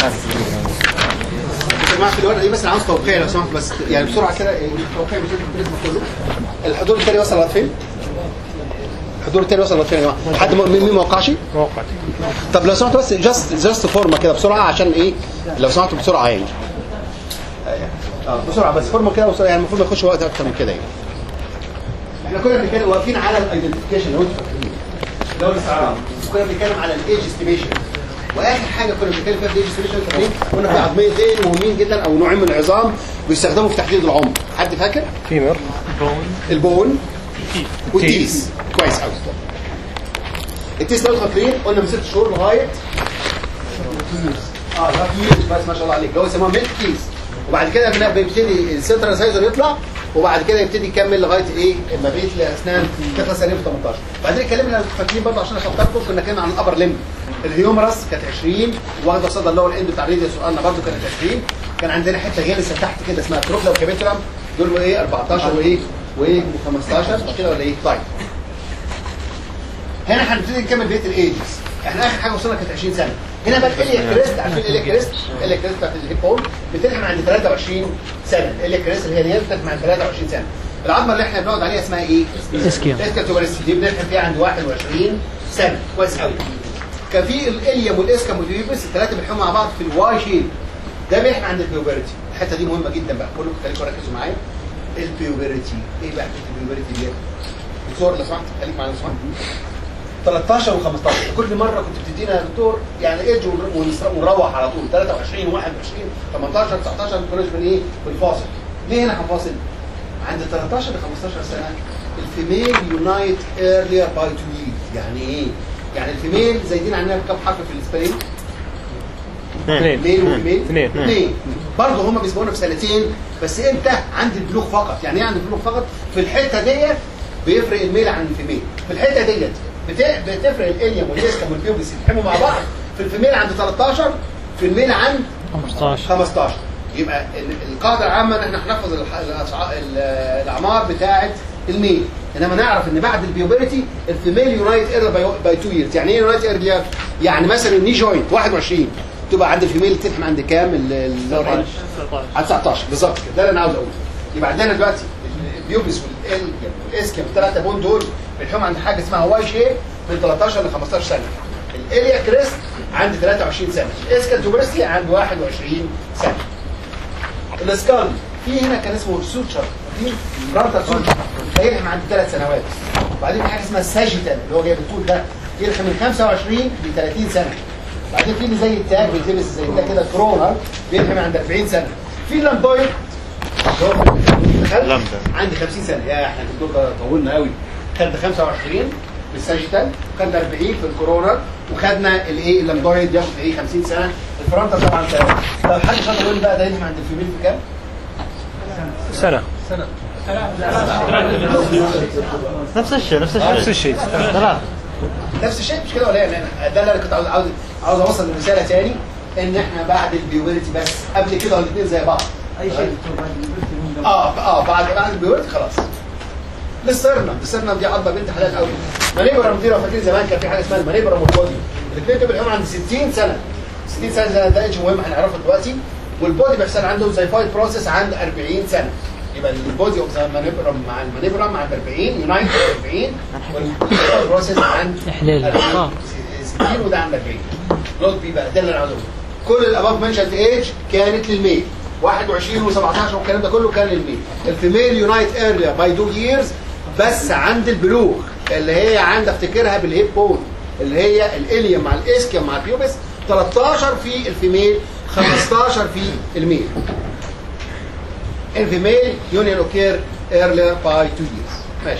يا جماعه في الورقه دي بس انا عاوز توقيع لو سمحت بس يعني بسرعه كده التوقيع بشكل البريزما كله الحضور التاني وصل لغايه فين؟ الحضور التاني وصل لغايه فين يا جماعه؟ حد م- مين مين ما وقعش؟ موقع طب لو سمحت بس جاست جاست فورمه كده بسرعه عشان ايه لو سمحتوا بسرعه يعني اه بسرعه بس فورمه كده بسرعه يعني المفروض ما ياخدش وقت اكتر من كده يعني احنا كنا بنتكلم واقفين على الايدنتيفيكيشن لو انتوا فاكرين لو الاستعراض كنا بنتكلم على الايج استيميشن واخر حاجه كنا بنتكلم فيها في الايج استيميشن فاكرين قلنا في عظميتين مهمين جدا او نوعين من العظام بيستخدموا في تحديد العمر حد فاكر فيمر البون والتيس كويس قوي التيس لو فاكرين قلنا من ست شهور لغايه اه لغايه يوز بس ما شاء الله عليك اللي هو يسموها ميلك كيس وبعد كده بنبدا بيبتدي السنترال سايزر يطلع وبعد كده يبتدي يكمل لغايه ايه ما بقيه الاسنان تخلص سنه في 18 بعدين اتكلمنا فاكرين برضه عشان افكركم كنا اتكلمنا عن الابر ليم الهيومرس كانت 20 واخده صدى اللور اند بتاع الريديوس سؤالنا برضه كانت 20 كان عندنا حته غلسه تحت كده اسمها تروكلا وكابيتولم دول ايه 14 وايه وايه و15 مش كده ولا ايه طيب هنا هنبتدي نكمل بقيه الايجز احنا اخر حاجه وصلنا كانت 20 سنه هنا بقى الاليا كريست عارفين الاليا كريست الاليا كريست بتاعت الهيب هول بتلحم عند 23 سنه الاليا كريست اللي هي اليد بتلحم عند 23 سنه العظمه اللي احنا بنقعد عليها اسمها ايه؟ اسكيوم. اسكيوم دي بنلحم فيها عند 21 سنه كويس قوي كان في الاليوم والاسكم واليوبس الثلاثه بيلحموا مع بعض في الواي شيب ده بيلحم عند البيوبرتي الحته دي مهمه جدا بقى كلكم خليكم ركزوا معايا البيوبرتي ايه بقى حته البيوبرتي دي؟ دكتور لو سمحت خليك معايا لو سمحت 13 و15 كل مره كنت بتدينا يا دكتور يعني ايج ونروح على طول 23 21 18 19 ما كناش بن ايه بنفاصل ليه هنا هنفاصل؟ عند 13 ل 15 سنه الفيميل يونايت ايرلير باي تو يعني ايه؟ يعني الفيميل زايدين عننا بكام حرف في السبيلنج؟ اثنين ميل وفيميل اثنين اثنين برضه هم بيسبقونا في سنتين بس امتى عند البلوغ فقط يعني ايه عند البلوغ فقط في الحته ديت بيفرق الميل عن الفيميل في الحته ديت بت- بتفرق الاليوم والاسكم والبيوبس يتحموا مع بعض في الفيميل عند 13 في الميل عند 15 15 يبقى ال- القاعده العامه ان احنا هنحفظ الح- الأسع- ال- الاعمار بتاعه الميل انما نعرف ان بعد البيوبرتي الفيميل يونايت ايرلي باي 2 ييرز يعني ايه يونايت ايرلي يعني مثلا الني جوينت 21 تبقى عند الفيميل تلحم عند كام ال- اللور اند على 19 بالظبط كده ده اللي انا عاوز اقوله يبقى عندنا دلوقتي البيوبس والاليوم والاسكيم الثلاثه بون دول بيلحموا عند حاجه اسمها واي شيب من 13 ل 15 سنه الاليا كريست عند 23 سنه الاسكال توبرستي عند 21 سنه الاسكال في هنا كان اسمه سوتشر في فرانتال سوتشر هيلحم عند ثلاث سنوات وبعدين في حاجه اسمها ساجيتال اللي هو جايب الطول ده يلحم من 25 ل 30 سنه بعدين في اللي زي التاج بيتلبس زي ده كده كرونر بيلحم عند 40 سنه في لامبويد لمبة. عندي 50 سنه يا احنا في الدور طولنا قوي خدنا 25 في الساجيتال خدنا 40 في الكورونا وخدنا الايه اللامبويد ياخد ايه 50 سنه الفرونتال طبعا ثلاثه طب حد شاطر يقول لي بقى ده يلحم عند الفيميل في كام؟ سنة نفس الشيء نفس الشيء نفس الشيء ثلاثة نفس الشيء مش كده ولا ايه؟ يعني ده اللي انا كنت عاوز عاوز عاوز اوصل لرساله تاني ان احنا بعد البيوبيلتي بس قبل كده الاثنين زي بعض اي شيء دكتور بعد البرت من اه اه بعد بعد البيوبيلتي خلاص للسرنا السرنا دي عضله بنت حلال قوي مانيبرا دي لو فاكرين زمان كان في حاجه اسمها المانيبرا والبودي الاثنين دول بيبقوا عند 60 سنه 60 سنه ده ده ايدج مهم هنعرفه دلوقتي والبودي بيحصل عنده زي فايت بروسيس عند 40 سنه يبقى البودي اوف ذا مانيبرا مع المانيبرا عند 40 يونايت 40 والفايت بروسيس عند إحلال. 40. آه. 60 وده عند 40 نوت بي بقى ده اللي انا عاوز اقوله كل الاباف منشنت ايج كانت للميل 21 و17 والكلام ده كله كان للميل الفيميل يونايت ايرلير باي 2 ييرز بس عند البلوغ اللي هي عند افتكرها بالهيب بون اللي هي الاليوم مع الاسكيوم مع البيوبس 13 في الفيميل 15 في الميل الفيميل يونيون اوكير ايرلير باي 2 ييرز ماشي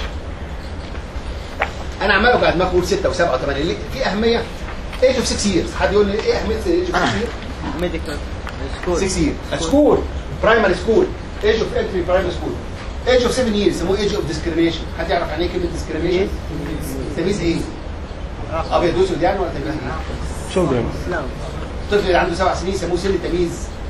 انا عمال اوجع دماغي اقول 6 و7 و8 ليه في اهميه ايج اوف 6 ييرز حد يقول لي ايه اهميه ايج اوف 6 ييرز ميديكال 6 years سكول برايمري سكول ايج اوف انتري برايمري سكول ايج اوف 7 years يسموه ايج اوف ديسكريميشن حد يعرف يعني ايه كلمه ديسكريميشن تمييز ايه ابيض واسود يعني ولا تمييز ايه children الطفل اللي عنده سبع سنين يسموه سن التمييز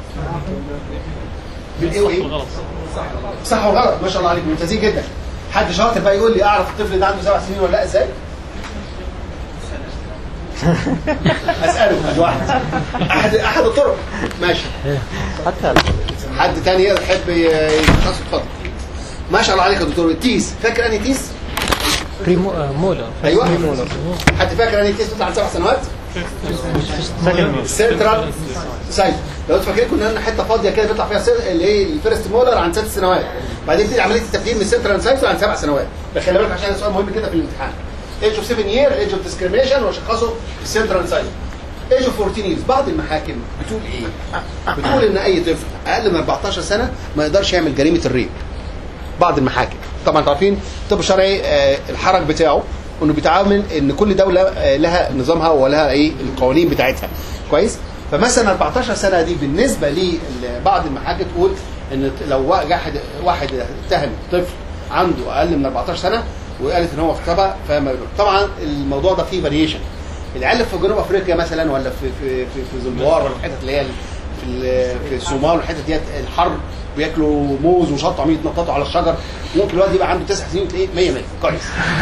بالايه وايه صح وغلط ما شاء الله عليكم ممتازين جدا حد شاطر بقى يقول لي اعرف الطفل ده عنده سبع سنين ولا لا ازاي اساله ادي واحد احد احد الطرق ماشي حتى حد تاني يحب يتخصص اتفضل ما شاء الله عليك يا دكتور تيس فاكر اني تيس بريمو آه، مولر ايوه حد فاكر اني تيس بتطلع عن سبع سنوات سكند سنترال سايت لو انت فاكرين كنا لنا حته فاضيه كده بيطلع فيها سير- اللي هي الفيرست مولر عن ست سنوات بعدين تيجي عمليه التبديل من السنترال سايت عن سبع سنوات بس خلي بالك عشان سؤال مهم كده في الامتحان ايج اوف 7 يير ايج اوف ديسكريميشن وشخصه في السنترال سايت ايج اوف 14 ييرز بعض المحاكم بتقول ايه؟ بتقول ان اي طفل اقل من 14 سنه ما يقدرش يعمل جريمه الريب بعض المحاكم طبعا انتوا عارفين الطب الشرعي آه، الحرج بتاعه انه بيتعامل ان كل دوله آه، لها نظامها ولها ايه القوانين بتاعتها كويس فمثلا 14 سنه دي بالنسبه لبعض المحاكم تقول ان لو واحد واحد اتهم طفل عنده اقل من 14 سنه وقالت ان هو اغتصبها فما طبعا الموضوع ده فيه فاريشن العيال في جنوب افريقيا مثلا ولا في في في, في زنبار ولا الحتت اللي هي في ال- في الصومال والحتت ديت الحر بياكلوا موز وشط عمال يتنططوا على الشجر ممكن الواد يبقى عنده تسع سنين وتلاقيه 100 100 كويس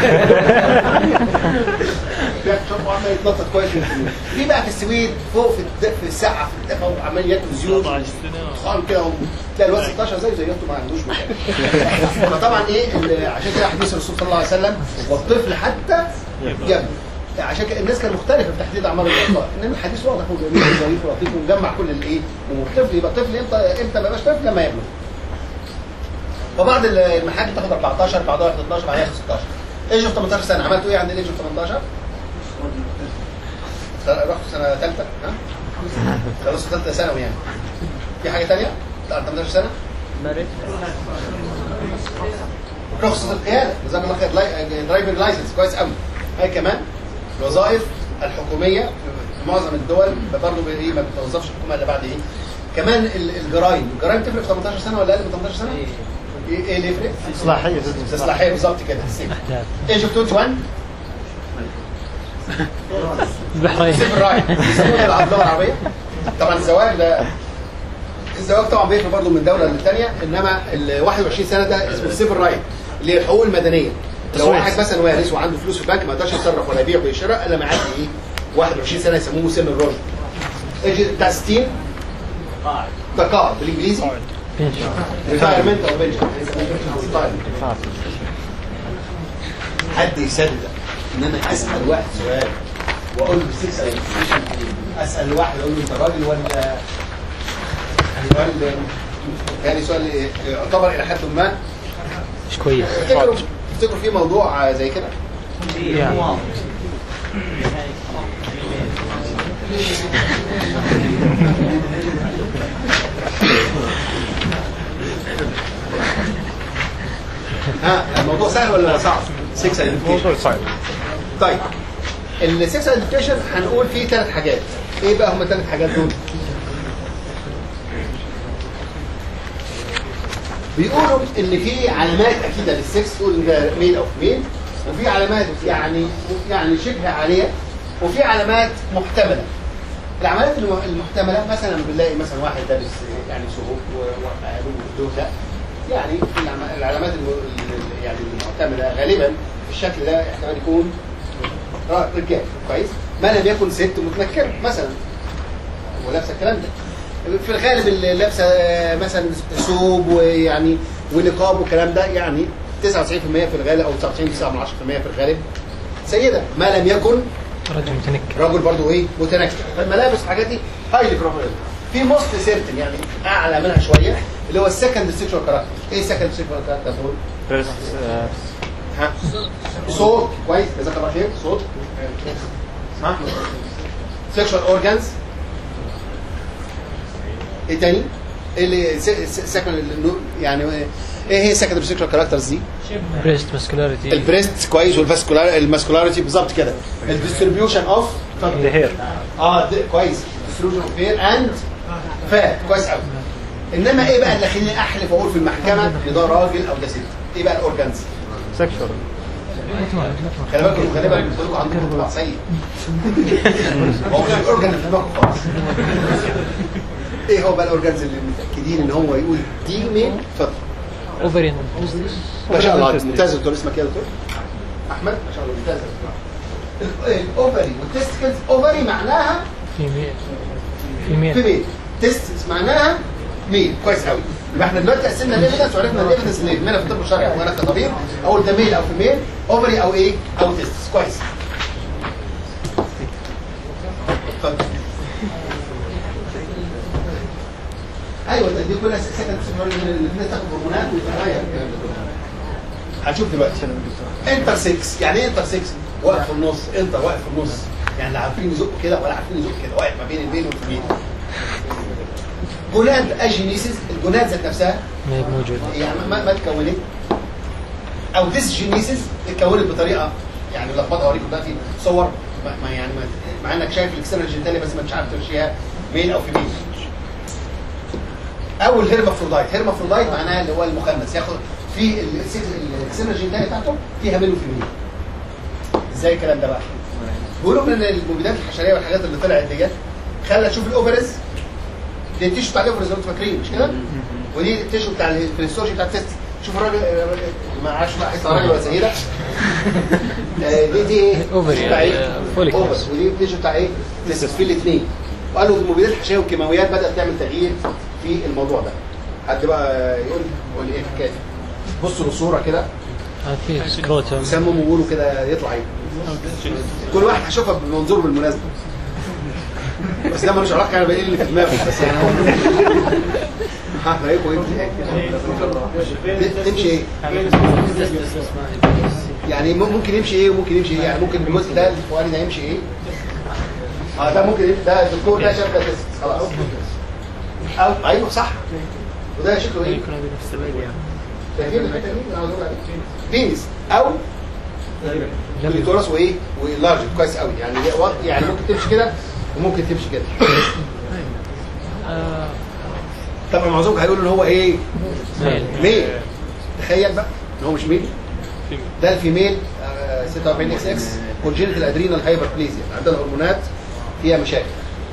بياكل شط وعمال يتنطط كويس في بقى في السويد فوق في الد- في السقعه في الدفا وعمال ياكل زيوت خام كده تلاقي الواد 16 زيه زي ما عندوش مشاكل فطبعا ايه ال- عشان كده حديث الرسول صلى الله عليه وسلم والطفل حتى يبلغ عشان كده الناس كانت مختلفه في تحديد اعمار الاطفال انما الحديث واضح وجميل وظريف ولطيف ومجمع كل الايه والطفل يبقى طفل امتى امتى ما يبقاش طفل لما يبلغ وبعض المحاكم تاخد 14 بعضها 12 بعدها 16 ايج اوف 18 سنه عملتوا ايه عند الايج اوف 18 رحت سنه ثالثه ها خلصت ثالثه ثانوي يعني في حاجه ثانيه 18 سنه رخصة القيادة جزاك الله خير درايفنج لايسنس كويس قوي هاي كمان الوظائف الحكومية في معظم الدول برضه ايه ما بتوظفش الحكومة الا بعد ايه كمان ال- الجرائم الجرائم تفرق في 18 سنة ولا اقل من 18 سنة؟ ايه ايه اللي يفرق؟ اصلاحيه اصلاحية بالظبط كده ايج اوف 21 البحرين سيفل رايت بيسموها باللغه العربيه طبعا الزواج ده الزواج طبعا بيفرق برضه من دوله للثانيه انما ال 21 سنه ده اسمه السيفل رايت اللي هي الحقوق المدنيه لو تصويت. واحد مثلا وارث وعنده فلوس في البنك ما يقدرش يتصرف ولا يبيع ولا يشتري الا ما يعدي ايه 21 سنه يسموه سن الرشد ايش بتاع 60 تقاعد بالانجليزي ريتايرمنت او بنشن حد يصدق ان انا اسال واحد سؤال واقول له سكس اسال واحد اقول له انت راجل ولا ولا يعني سؤال يعتبر الى حد ما مش كويس تفتكروا تفتكروا في موضوع زي كده يعني ها الموضوع سهل ولا صعب؟ 6 موضوع صعب طيب السكس ايدنتيفيكيشن هنقول فيه ثلاث حاجات ايه بقى هم الثلاث حاجات دول؟ بيقولوا ان في علامات اكيده للسكس تقول ان ده ميل او فيميل وفي علامات يعني يعني شبه عاليه وفي علامات محتمله العمليات الم- المحتمله مثلا بنلاقي مثلا واحد لابس يعني سهوك وحاله ودوخه يعني العم- العلامات الم- ال- يعني المحتمله غالبا الشكل ده احتمال يكون را- رجال كويس ما لم يكن ست متنكره مثلا ولابسه الكلام ده في الغالب اللي لابسه آه، مثلا ثوب ويعني ونقاب والكلام ده يعني 99% في الغالب او 99.9% في الغالب سيده ما لم يكن رجل متنكر رجل برضو ايه متنكر فالملابس الحاجات دي هايلي بروفيشنال في موست سيرتن يعني اعلى منها شويه اللي هو السكند سيكشوال كاركتر ايه السكند سيكشوال كاركتر دول؟ فيرست ها صوت كويس جزاك الله خير صوت ها سيكشوال اورجانز ايه تاني؟ إيه اللي سكند يعني ايه هي سكند سيكشوال كاركترز دي؟ بريست ماسكولاريتي البريست كويس والفاسكولار الماسكولاريتي بالظبط كده الديستريبيوشن اوف ذا هير اه ده كويس ديستريبيوشن اوف هير اند فات كويس قوي انما ايه بقى اللي خليني احلف واقول في المحكمه ان ده راجل او ده ست ايه بقى الاورجانز سكشوال خلي بالكم خلي بالكم كلكم عندكم طبع سيء هو مش الاورجان اللي في دماغكم خالص ايه هو بقى الاورجانز اللي متاكدين ان هو يقول دي مين اتفضل اوفرين ما شاء الله ممتاز يا دكتور اسمك ايه يا دكتور؟ احمد ما شاء الله ممتاز يا دكتور الاوفري والتستكلز اوفري معناها فيميل فيميل فيميل تستس معناها ميل كويس قوي يبقى احنا دلوقتي قسمنا الايفيدنس وعرفنا الايفيدنس اللي يهمنا في الطب الشرعي وانا كطبيب اقول ده ميل او فيميل اوفري او ايه او تستس كويس اتفضل ايوه ده- دي كلها سكند الاثنين تاخد هرمونات وتغير الكلام ده كله هنشوف دلوقتي انتر 6 يعني ايه انتر 6 واقف في النص انتر واقف في النص يعني لا عارفين يزقوا كده ولا عارفين يزقوا كده واقف ما بين الميل والفيميل جوناد اجينيسيس الجوناد ذات نفسها ما هي موجودة يعني ما, ما اتكونت او ديسجينيسيس اتكونت بطريقه يعني لخبطه اوريكم دلوقتي صور ما ما يعني ما مع انك شايف الاكسترنال جينيتاليا بس ما انتش عارف تمشيها ميل او فيميل او الهيرمافرودايت هيرمافرودايت معناها اللي هو المخنث ياخد في الاكسترنال جينيتاليا بتاعته فيها ميل وفيميل ازاي الكلام ده بقى؟ بيقولوا ان المبيدات الحشريه والحاجات اللي طلعت ديت خلت تشوف الاوفرز دي التيشو بتاع الاوفرز لو انتوا فاكرين مش كده؟ ودي التيشو بتاع الفريستوشي بتاع التست شوف الراجل ما اعرفش بقى هيطلع راجل ولا سيده آه، دي دي ايه؟ أوفري، تيشو بتاع ايه؟ آه، فوليك اوفر ودي التيشو بتاع ايه؟ تست في الاثنين وقالوا المبيدات الحشريه والكيماويات بدات تعمل تغيير في الموضوع ده حد بقى يقول يقول ايه الحكايه دي؟ بصوا للصوره كده هذا في سكروتم يسموا ويقولوا كده يطلع ايه كل واحد هيشوفها بمنظور بالمناسبه بس ده ملوش علاقه انا بايه اللي في دماغه بس يعني هو ها رايكم ايه تمشي ايه يعني مم- ممكن يمشي ايه وممكن يمشي ايه يعني ممكن الجزء ده الفوقاني ده يمشي ايه اه ده ممكن يمشي ده الدكتور ده شاف ده تست خلاص او ايوه صح وده شكله ايه شايفين الحته دي اللي انا عاوز اقول عليها بينس او الكليتورس وايه واللارج كويس قوي يعني ده وقت- يعني ممكن تمشي كده وممكن تمشي كده طبعا معظمكم هيقولوا ان هو ايه ميل ميل تخيل بقى ان هو مش ميل ده الفيميل آه، 46 اكس اكس كونجينيتال ادرينال هايبربليزيا عندها هرمونات فيها مشاكل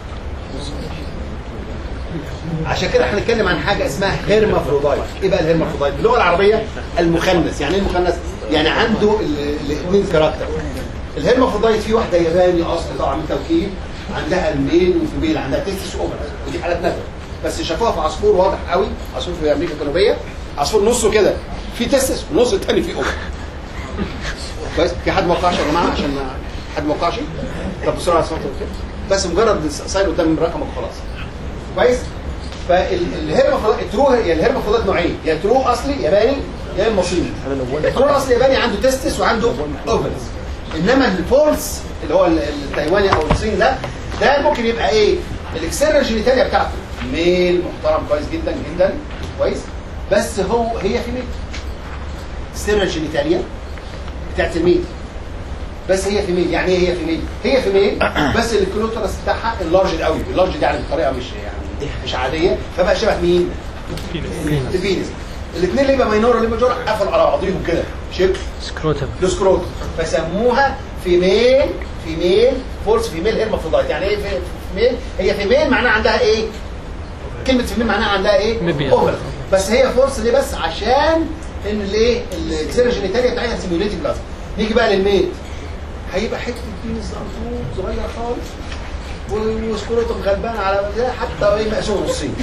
عشان كده احنا هنتكلم عن حاجه اسمها هيرمافرودايت ايه بقى الهيرمافرودايت باللغه العربيه المخنث يعني ايه المخنث يعني عنده الاثنين كاركتر الهيرمافرودايت فيه واحده ياباني اصل طبعا من توكيل عندها الميل وفيميل عندها تستس اوفر ودي حالات نادره بس شافوها في عصفور واضح قوي عصفور في امريكا الجنوبيه عصفور نصه كده في تستس والنص الثاني فيه اوفر كويس في حد ما وقعش يا جماعه عشان ما حد ما وقعش طب بسرعه صوت كده بس مجرد صاير قدام رقمك وخلاص كويس فالهرمافروديت الترو يعني الهرمافروديت نوعين يا ترو اصلي ياباني يا اما صيني الترو الاصلي ياباني عنده تستس وعنده اوفرز انما الفولس اللي هو التايواني او الصيني ده ده ممكن يبقى ايه الاكسيرال جينيتاليا بتاعته ميل محترم كويس جدا جدا كويس بس هو هي في ميل اكسيرال جينيتاليا بتاعت الميل بس هي في ميل يعني ايه هي في ميل هي في ميل بس الكلوترس بتاعها اللارج قوي اللارج دي يعني بطريقه مش يعني مش عاديه فبقى شبه مين الفينس الاثنين اللي يبقى ماينور اللي ماجور قفلوا على بعضهم كده شكل سكروتم السكروت فسموها فيميل فيميل فورس فيميل هيرمافرودايت يعني ايه في- فيميل هي فيميل معناها عندها ايه كلمه فيميل معناها عندها ايه مبيض. اوفر بس هي فورس ليه بس عشان ان الايه السيرجينيتاليا بتاعتها سيميوليتد بلازما نيجي بقى للميل هيبقى حته بينس ارطوب صغير خالص و- وسكروتم غلبان على ده حتى ايه مقسوم نصين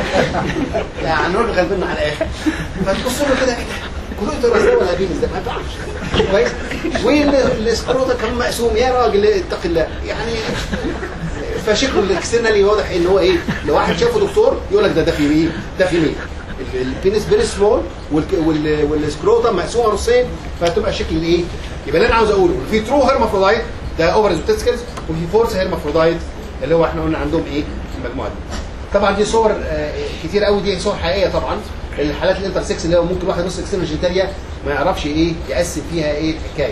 يعني راجل غلبان على الاخر فتبص له كده ايه ده؟ كلوترس ده ولا بينس ده ما ينفعش كويس والسكروتم كمان مقسوم يا راجل اتق الله يعني فشكله الاكسترنالي واضح ان هو ايه لو واحد شافه دكتور يقول لك ده ده في مين ده في مين البينس فيري سمول والسكروتم مقسومه نصين فتبقى شكل الايه يبقى اللي انا عاوز اقوله في ترو هيرمافرودايت ده اوفرز وتسكلز وفي فورس هيرمافرودايت اللي هو احنا قلنا عندهم ايه المجموعه دي طبعا دي صور آه، كتير قوي دي صور حقيقيه طبعا الحالات الانتر 6 اللي هو ممكن واحد نص اكسترنال جينيتاليا ما يعرفش ايه يقسم فيها ايه الحكايه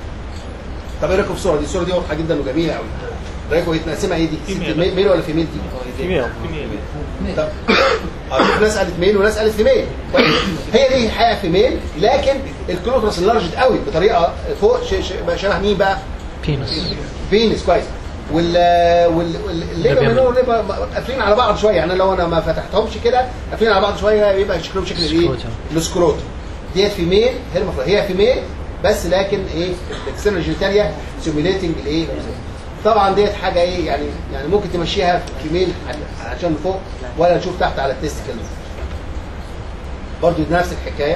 طب ايه رايكم في الصوره دي الصوره دي واضحه جدا وجميله قوي رايكم يتقسمها ايه دي ست مي- ميل ولا فيميل دي فيميل طب اه شوف ناس قالت ميل وناس قالت فيميل كويس هي دي حقيقه فيميل لكن الكلوترس اللارجد قوي بطريقه فوق ش- ش- بقى شبه مين بقى بينس فينس كويس وال وال وال- الليبا ليبيا. منهم ليبا قافلين على بعض شويه يعني لو انا ما فتحتهمش كده قافلين على بعض شويه يبقى شكلهم شكل ايه؟ سكروتم. السكروت ديت فيميل هيرمافروديت هي فيميل بس لكن ايه الاكسترنال جينيتاليا سيميليتنج الايه طبعا ديت حاجه ايه يعني يعني ممكن تمشيها في ميل عشان فوق ولا تشوف تحت على التستكل برضو نفس الحكايه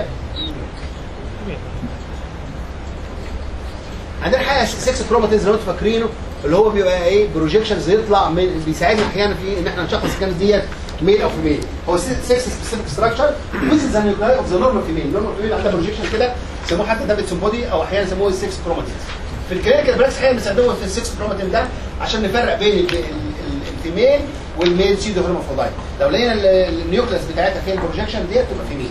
عندنا حاجه 6 كروماتينز لو انتوا فاكرينه اللي هو بيبقى ايه بروجيكشنز يطلع من بيساعدنا احيانا في ان احنا نشخص كانت ديت ميل او فيميل هو 6 سبيسيفيك ستراكشر which is the nuclei of the normal female normal female عندها بروجيكشن كده يسموه حتى دافيدسون بودي او احيانا يسموه 6 كروماتينز في الكلينيكال بالعكس احيانا بنستخدمه في ال 6 كروماتين ده عشان نفرق بين ال- ال- ال- الفيميل والميل سيدو هرمافرودايت لو لقينا ال- النيوكليس بتاعتها فيها البروجيكشن ديت تبقى فيميل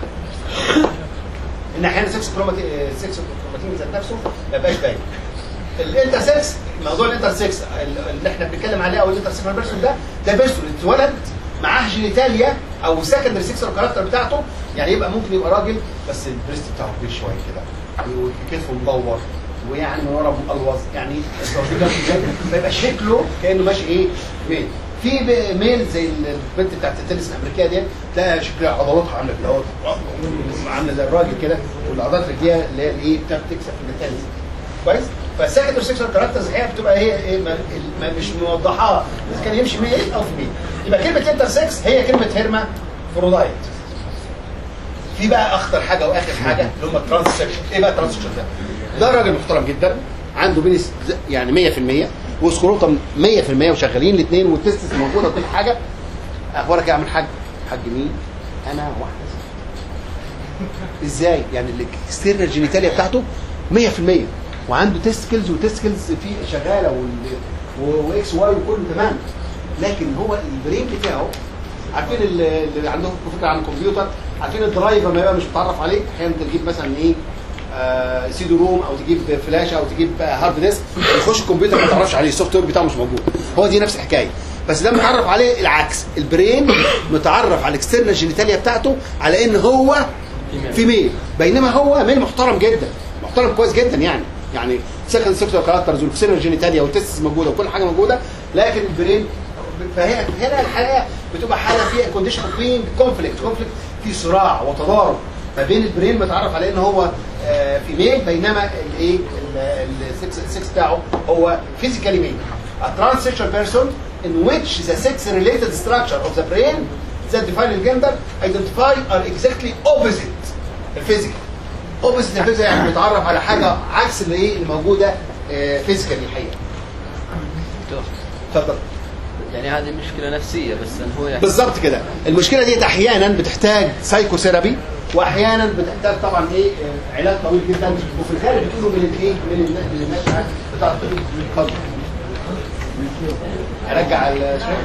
ان احيانا 6 كروماتين 6 كروماتين ذات نفسه ما يبقاش باين الانتر 6 موضوع الانتر 6 اللي احنا بنتكلم عليه او الانتر 6 بيرسون ده ده بيرسون اتولد معاه جينيتاليا او سكندري 6 كاركتر بتاعته يعني يبقى ممكن يبقى راجل بس البريست بتاعه كبير شويه كده وكتفه مدور ويعني من ورا مقلوظ يعني فيبقى شكله كانه ماشي ايه ميل في ب- ميل زي البنت بتاعت التنس الامريكيه ديت تلاقي شكلها عضلاتها عامله كده اهو عامله زي الراجل كده والعضلات رجليها اللي هي الايه بتاعت تكسب في التنس كويس فالسكندري سيكشوال كاركترز هي بتبقى هي ايه ما ما مش موضحاه اذا كان يمشي ميل او في ميل يبقى كلمه انتر 6 هي كلمه هيرما فرودايت في بقى اخطر حاجه واخر حاجه اللي هم الترانس سكشن ايه بقى الترانس سكشن ده؟ ده راجل محترم جدا عنده بينس ز- يعني 100% وسكروتم 100% وشغالين الاثنين والتستس موجوده وكل حاجه اخبارك ايه يا عم الحاج؟ حاج مين؟ انا واحده ست. ازاي؟ يعني الاكسترنال جينيتاليا بتاعته 100% وعنده تستكلز وتستكلز في شغاله وال- و- واكس واي وكله تمام لكن هو البرين بتاعه عارفين اللي اللي عندهم فكره عن الكمبيوتر عارفين الدرايفر ما يبقى مش متعرف عليه احيانا تجيب مثلا ايه آه سيدو روم او تجيب فلاش او تجيب آه، هارد ديسك يخش الكمبيوتر ما تعرفش عليه السوفت وير بتاعه مش موجود هو دي نفس الحكايه بس ده متعرف عليه العكس البرين متعرف على الاكسترنال جينيتاليا بتاعته على ان هو في ميل بينما هو ميل محترم جدا محترم كويس جدا يعني يعني سكند سيكتور كاركترز والاكسترنال جينيتاليا والتستس موجوده وكل حاجه موجوده لكن البرين فهي هنا الحياه بتبقى حاله فيها كونديشن اوف بينج كونفليكت كونفليكت في صراع وتضارب ما بين البرين متعرف على ان هو آه، في ميل بينما الايه السكس بتاعه هو فيزيكالي ميل A transsexual person in which the sex-related structure of the brain that define the gender identify are exactly opposite الفيزيكال opposite الفيزيكال يعني بيتعرف على حاجه عكس اللي ايه اللي موجوده فيزيكالي الحقيقه اتفضل يعني هذه مشكلة نفسية بس إن هو يعني بالظبط كده المشكله دي احيانا بتحتاج سايكوثيرابي واحيانا بتحتاج طبعا ايه آه، علاج طويل جدا وفي الغالب بتقولوا من الايه من النا- من النشأة بتاع الطفل اتفضل ارجع الشيء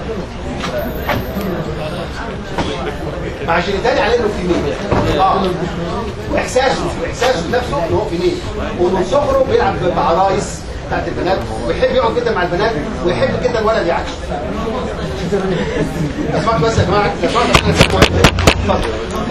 مع جينيتالي على انه في ميل اه واحساسه واحساسه بنفسه ان هو في ميل ومن صغره بيلعب بعرايس بتاعت البنات ويحب يقعد جدا مع البنات ويحب جدا الولد يعكس اسمعوا بس يا جماعه اسمعوا بس اتفضل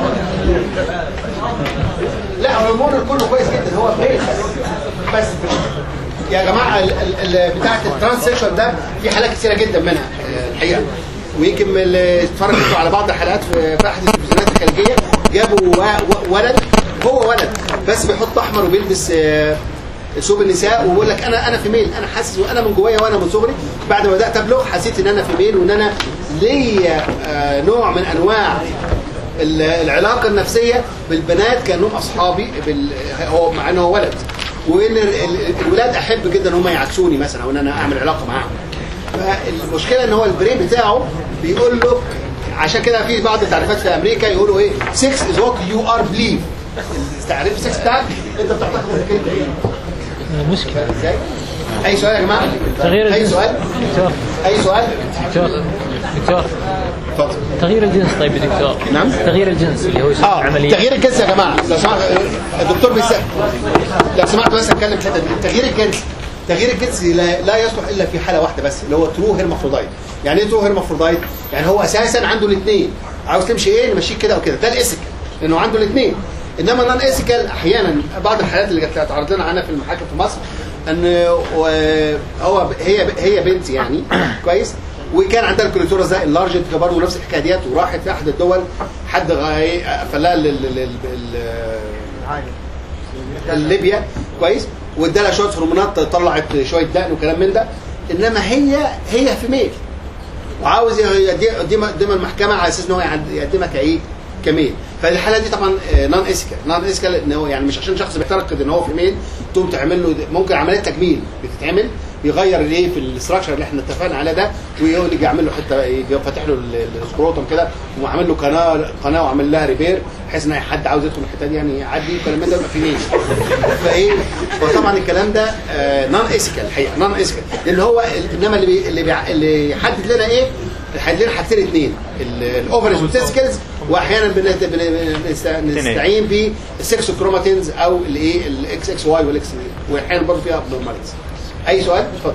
لا هو الهرمون كله كويس جدا هو بريك بس بس يا جماعه ال- ال- ال- بتاعه الترانسكشن ده في حالات كثيره جدا منها آه، الحقيقه ويمكن من اللي اتفرجتوا على بعض الحلقات في في احد التلفزيونات الخليجيه جابوا و- و- ولد هو ولد بس بيحط احمر وبيلبس آه، ثوب النساء وبيقول لك انا انا في ميل انا حاسس وانا من جوايا وانا من صغري بعد ما بدات ابلغ حسيت ان انا في ميل وان انا ليا آه، نوع من انواع ال- العلاقه النفسيه بالبنات كانهم اصحابي بال... هو مع انه هو ولد وان ال- ال- الولاد احب جدا ان هم يعكسوني مثلا او ان انا اعمل علاقه معاهم فالمشكله ان هو البرين بتاعه بيقول له عشان كده في بعض التعريفات في امريكا يقولوا ايه 6 از وات يو ار بليف تعريف 6 بتاعك انت بتعتقد انك انت ايه مشكلة ازاي اي سؤال يا جماعه تغيير اي الجنس. سؤال دكتور اي سؤال دكتور دكتور اتفضل تغيير الجنس طيب يا دكتور نعم. تغيير الجنس اللي هو يصير اه عملية تغيير الجنس يا جماعه لو سمحت الدكتور بيسال لو سمحت بس اتكلم في الحته دي تغيير الجنس تغيير الجنس لا, لا يصلح الا في حاله واحده بس اللي هو ترو هيرمافرودايت يعني ايه ترو هيرمافرودايت يعني هو اساسا عنده الاثنين عاوز تمشي ايه نمشيك كده وكده ده الاسيكال لانه عنده الاثنين انما النون اسيكال احيانا بعض الحالات اللي كانت اتعرض لنا عنها في المحاكم في مصر ان و- هو هي هي بنت يعني كويس وكان عندها الكوليتورا ده اللارجت برضه نفس الحكايه ديت وراحت في احد الدول حد غاي- فلاها لل- لل- لل- ليبيا كويس وادالها شويه هرمونات طلعت شويه دقن وكلام من ده انما هي هي في ميل وعاوز يقدمها قدام المحكمه على اساس ان هو يعد- يقدمها كايه كميل فالحاله دي طبعا نون اسكال نون اسكال ان هو يعني مش عشان شخص بيعتقد ان هو في ميل تقوم تعمل له ممكن عمليه تجميل بتتعمل يغير الايه في الاستراكشر اللي احنا اتفقنا عليه ده ويجي يعمل له حته يجي فاتح له ال- السكروتم كده وعامل له قناه قناه وعامل لها ريبير بحيث ان اي حد عاوز يدخل الحته دي يعني يعدي الكلام ده يبقى في ميل فايه فطبعا الكلام ده نون اسكال الحقيقه نون اسكال لان هو ال- انما اللي بي اللي, بيع اللي يحدد لنا ايه يحدد لنا حاجتين اثنين الاوفرز والتسكلز واحيانا بنت- بن- بنست- نستعين بالسكس كروماتينز او الايه الاكس اكس واي والاكس واحيانا برضه فيها ابنورماليتيز اي سؤال اتفضل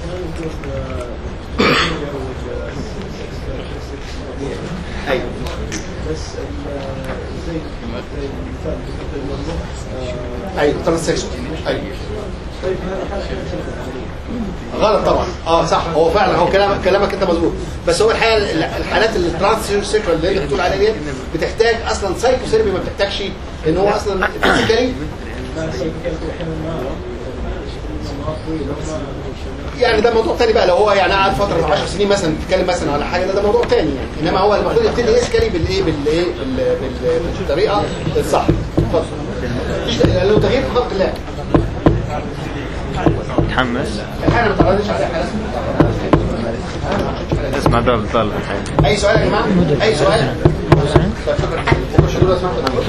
ايوه بس ال- زي زي المثال اللي قلت الموضوع ايوه ترانسكشن ايوه طيب هذا حاجه عمليه غلط طبعا اه صح هو فعلا هو كلام كلامك انت مظبوط بس هو الحقيقه ال- الحالات الترانس سيكرال اللي انت بتقول عليها دي بتحتاج اصلا سايكو سيربي ما بتحتاجش ان هو اصلا فيزيكالي ما سيكلت احيانا ما ما طويله ما يعني ده موضوع تاني بقى لو هو يعني قعد فتره 10 سنين مثلا بيتكلم مثلا على حاجه ده, ده موضوع تاني يعني انما هو المفروض يبتدي يسكري بالايه بالايه بال- بال- بالطريقه الصح اتفضل مفيش لو تغيير في خلق الله متحمس الحاجه ما تعرضش عليها حالات اسمع ده بطل الحين اي سؤال يا جماعه اي سؤال طيب شكرا شكرا اسمعكم